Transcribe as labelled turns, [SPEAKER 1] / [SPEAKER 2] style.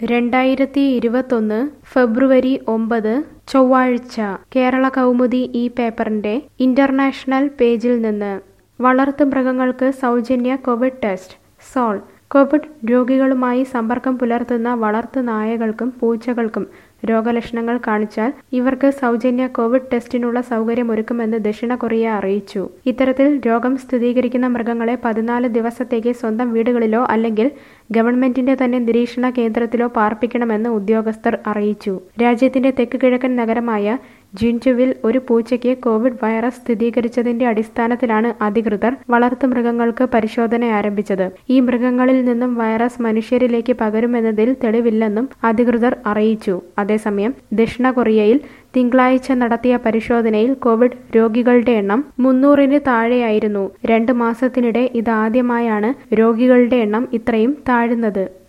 [SPEAKER 1] രണ്ടായിരത്തി ഇരുപത്തൊന്ന് ഫെബ്രുവരി ഒമ്പത് ചൊവ്വാഴ്ച കേരള കൗമുദി ഈ പേപ്പറിന്റെ ഇന്റർനാഷണൽ പേജിൽ നിന്ന് വളർത്തുമൃഗങ്ങൾക്ക് സൗജന്യ കോവിഡ് ടെസ്റ്റ് സോൾ കോവിഡ് രോഗികളുമായി സമ്പർക്കം പുലർത്തുന്ന വളർത്തു നായകൾക്കും പൂച്ചകൾക്കും രോഗലക്ഷണങ്ങൾ കാണിച്ചാൽ ഇവർക്ക് സൗജന്യ കോവിഡ് ടെസ്റ്റിനുള്ള സൗകര്യമൊരുക്കുമെന്ന് ദക്ഷിണ കൊറിയ അറിയിച്ചു ഇത്തരത്തിൽ രോഗം സ്ഥിരീകരിക്കുന്ന മൃഗങ്ങളെ പതിനാല് ദിവസത്തേക്ക് സ്വന്തം വീടുകളിലോ അല്ലെങ്കിൽ ഗവൺമെന്റിന്റെ തന്നെ നിരീക്ഷണ കേന്ദ്രത്തിലോ പാർപ്പിക്കണമെന്ന് ഉദ്യോഗസ്ഥർ അറിയിച്ചു രാജ്യത്തിന്റെ തെക്ക് കിഴക്കൻ നഗരമായ ജിൻജുവിൽ ഒരു പൂച്ചയ്ക്ക് കോവിഡ് വൈറസ് സ്ഥിരീകരിച്ചതിന്റെ അടിസ്ഥാനത്തിലാണ് അധികൃതർ വളർത്തുമൃഗങ്ങൾക്ക് പരിശോധന ആരംഭിച്ചത് ഈ മൃഗങ്ങളിൽ നിന്നും വൈറസ് മനുഷ്യരിലേക്ക് പകരുമെന്നതിൽ തെളിവില്ലെന്നും അധികൃതർ അറിയിച്ചു അതേസമയം ദക്ഷിണ കൊറിയയിൽ തിങ്കളാഴ്ച നടത്തിയ പരിശോധനയിൽ കോവിഡ് രോഗികളുടെ എണ്ണം മുന്നൂറിന് താഴെയായിരുന്നു രണ്ട് മാസത്തിനിടെ ഇതാദ്യമായാണ് രോഗികളുടെ എണ്ണം ഇത്രയും താഴുന്നത്